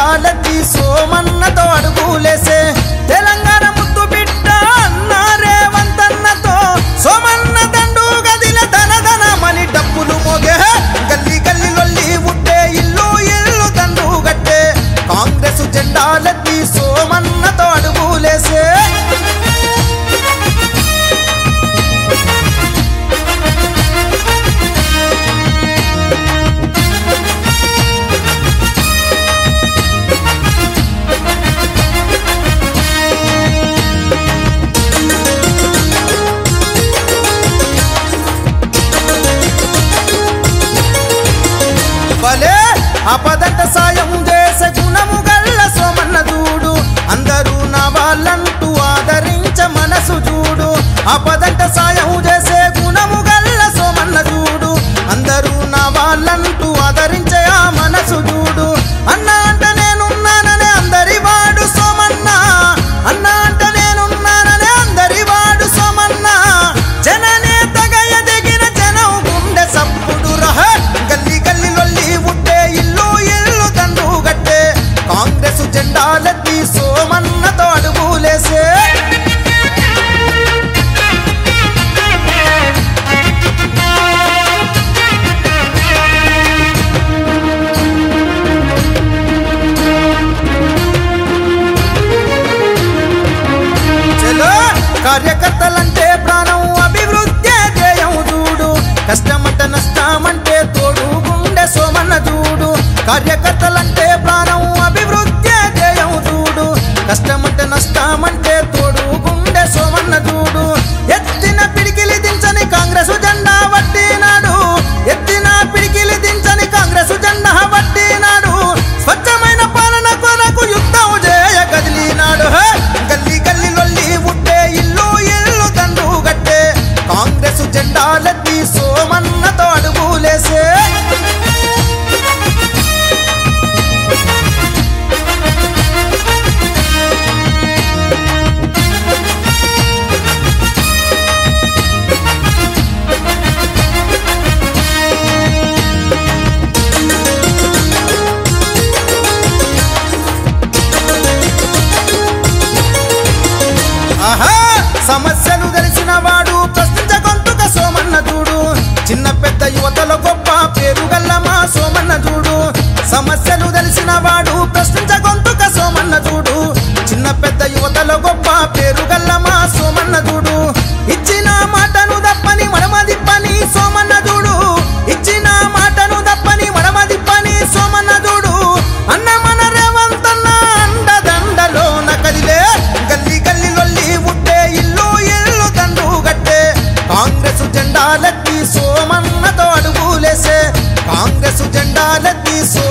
జెండాలెత్తి సోమన్నతో అడుగులేసే తెలంగాణ ముద్దు బిడ్డ అన్న రేవంతన్నతో సోమన్న దండు గదిల ధన ధనమని డబ్బులు మోగే గల్లీ గల్లీ లొల్లి ఉంటే ఇల్లు ఇల్లు దండు గట్టే కాంగ్రెస్ జెండాలెత్తి సోమన్నతో అడుగులేసే భలే అపదట సాయం చేసే గుణము గల్ల సోమన్న చూడు అందరూ నా వాళ్ళంటూ ఆదరించ మనసు చూడు అపదట సాయం చేసే గుణము గల్ల సోమన్న చూడు అందరూ నా వాళ్ళంటూ ఆదరించే ఆ మనసు చూడు అన్న అంట నేనున్నాననే అందరి వాడు సోమన్న అన్న అంట నేనున్నాననే అందరి వాడు సోమన్న జననేతగా ఎదిగిన జనం గుండె సప్పుడు రహ గల్లీ గల్లీ లొల్లి ఉంటే ఇల్లు ఇల్లు దండు గట్టే కాంగ్రెస్ జెండాలెత్తి సోమన్నతో అడుగులేసే చలో కార్యకర్తలంటే ప్రాణం అభివృద్ధి ధ్యేయం చూడు కష్టమంట నష్టమంటే తోడు గుండె సోమన్న చూడు కార్యకర్తలంటే ప్రాణం అభివృద్ధి ధ్యేయం చూడు కష్టమంటే నష్టమంటే తోడు గుండె సోమన్న చూడు ఎత్తిన పిడికిలి దించని కాంగ్రెస్ జెండా వట్టినాడు ఎత్తిన పిడికిలి దించని కాంగ్రెస్ జెండా వట్టినాడు స్వచ్ఛమైన పాలన కొరకు యుద్ధం చేయ కదిలినాడు హే! గల్లీ గల్లీ లొల్లి ఉంటే ఇల్లు ఇల్లు దండు గట్టే కాంగ్రెస్ జెండాలెత్తి సోమన్నతో అడుగులేసే ఆహా సమస్యలు తెలిసిన వాడు ప్రశ్నించ గొంతుక సోమన్న చూడు చిన్న పెద్ద యువతల గొప్ప పేరు గల్లమా సోమన్న చూడు సమస్యలు తెలిసిన వాడు ప్రశ్నించ గొంతుక సోమన్న చూడు చిన్న పెద్ద యువతల గొప్ప పేరు గల్లమా సోమన్న చూడు ఇచ్చిన మాటను దప్పని మడమదిప్పని సోమన్న చూడు ఇచ్చిన మాటను దప్పని మడమదిప్పని సోమన్న చూడు అన్న మన రేవంతన్న అండదండలోన కదిలే గల్లీ గల్లీ లొల్లి ఉంటే ఇల్లు ఇల్లు దండు గట్టే కాంగ్రెస్ జెండాలెత్తి సోమన్నతో అడుగులేసే కాంగ్రెస్ జెండాలెత్తి సో